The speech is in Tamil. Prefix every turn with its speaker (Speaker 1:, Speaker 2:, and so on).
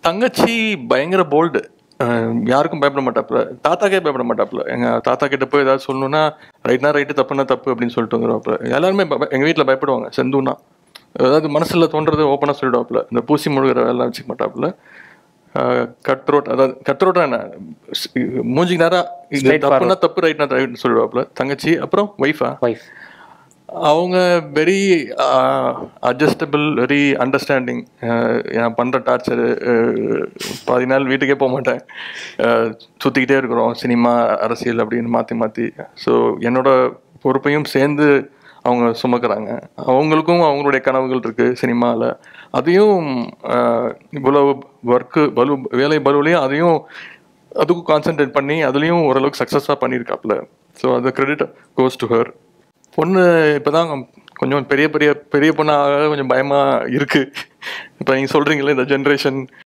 Speaker 1: தங்கச்சி பயங்கர போல்டு யாருக்கும் பயப்பட மாட்டாப்புல தாத்தாக்கே பயப்பட மாட்டாப்புல எங்க தாத்தா கிட்ட போய் ஏதாவது சொல்லணும்னா ரைட்னா ரைட்டு தப்புனா தப்பு அப்படின்னு சொல்லிட்டு வந்துருவாப்புல எல்லாருமே ப- எங்க வீட்டில் பயப்படுவாங்க செந்துனா அதாவது மனசுல தோன்றது ஓப்பனாக சொல்லிடுவாப்புல இந்த பூசி முழுகிற வேலை வச்சுக்க மாட்டாப்புல கட் ரோட் அதாவது கட் ரோட்டா என்ன ஸ்- மூஞ்சிக்கு நேரா இது
Speaker 2: Straight
Speaker 1: தப்புனா தப்பு ரைட்னா ரைட்னு சொல்லிடுவாப்புல தங்கச்சி அப்புறம் ஒய்ஃபா
Speaker 2: ஒய்ஃப்
Speaker 1: அவங்க வெரி அட்ஜஸ்டபிள் வெரி அண்டர்ஸ்டாண்டிங் நான் பண்ணுற டார்ச்சரு பாதி நாள் வீட்டுக்கே போக மாட்டேன் அஹ், சுத்திக்கிட்டே இருக்கிறோம் சினிமா அரசியல் அப்படின்னு மாற்றி மாற்றி ஸோ என்னோட பொறுப்பையும் சேர்ந்து அவங்க சுமக்கிறாங்க அவங்களுக்கும் அவங்களுடைய கனவுகள் இருக்குது சினிமாவில் அதையும் அஹ், இவ்வளவு ஒர்க்கு பலு வேலை பலுவிலையும் அதையும் அதுக்கும் கான்சென்ட்ரேட் பண்ணி அதுலேயும் ஓரளவுக்கு சக்ஸஸாக பண்ணியிருக்காப்புல ஸோ அது கிரெடிட் கோஸ் டு ஹர் பொண்ணு இப்போதான் கொஞ்சம் பெரிய பெரிய பெரிய பொண்ணாக கொஞ்சம் பயமாக இருக்குது இப்போ நீங்கள் சொல்கிறீங்களே இந்த ஜென்ரேஷன்